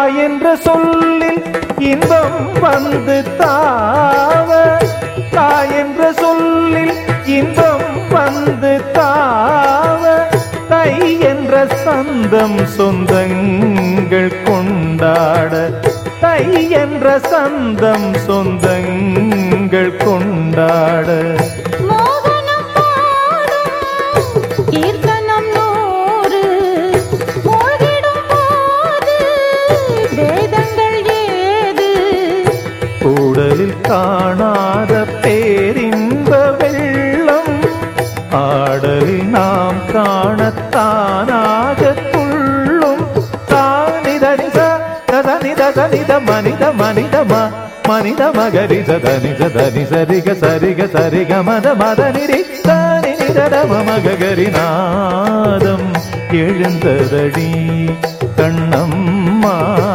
என்ற சொல்லில் இன்பம் வந்து தாவ தாய் என்ற சொல்லில் இன்பம் வந்து தாவ தை என்ற சந்தம் சொந்தங்கள் கொண்டாட தை என்ற சந்தம் சொந்தங்கள் கொண்டாட மோகனம் பாடும் கீர்த்தனம் நூறு மூழ்கிடும் போது வேதங்கள் ஏது கூடலில் காணாத பேரின்ப வெள்ளம் ஆடலில் நாம் காணத்தானாக துள்ளும் தானிதனித தனித தனித மனித மனிதம மனித மகரித தனித தனி சரிக சரிக சரிக மத மத நிரி தனி நிதடம மகரி நாதம் எழுந்ததடி கண்ணம்மா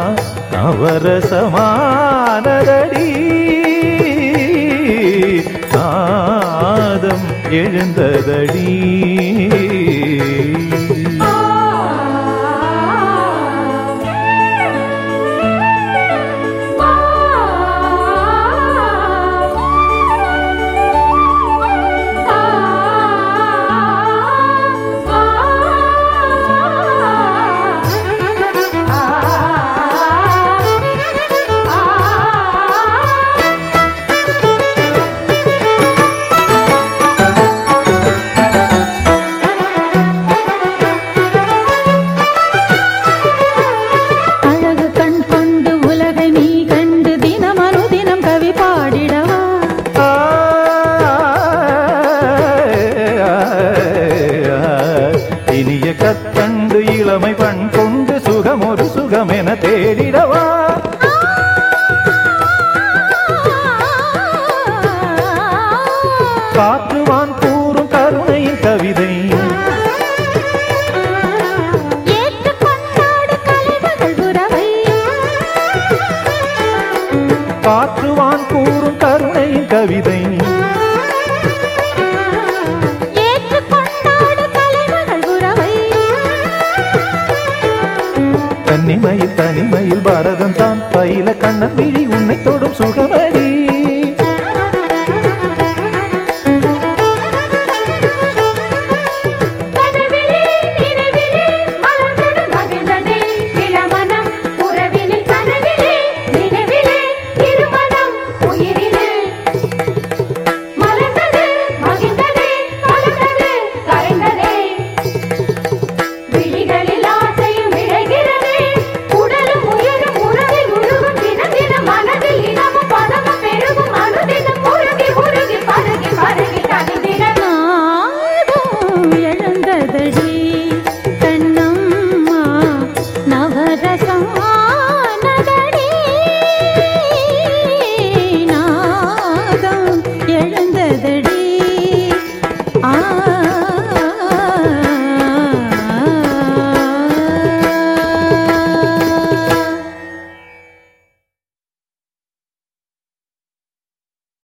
நவரசமானதடி நாதம் எழுந்ததடி அழகு கண் கொண்டு உலகை நீ கண்டு தினம் அனுதினம் கவி பாடிடவா இனிய கற்கண்டு இளமை பண் கொண்டு சுகம் ஒரு சுகம் என தேடிடவா காற்றுவான் கூறும் கருணையின் கவிதை ஏற்றுக் கொண்டாடு கலைமகள் உறவை காற்றுவான் கூறும் கருணையின் கவிதை ஏற்றுக் கொண்டாடு கலைமகள் உறவை தனிமையில் தனிமையில் பாரதம் தான் பயில கண்ணன் விழி உன்னை தொடும் சுகமே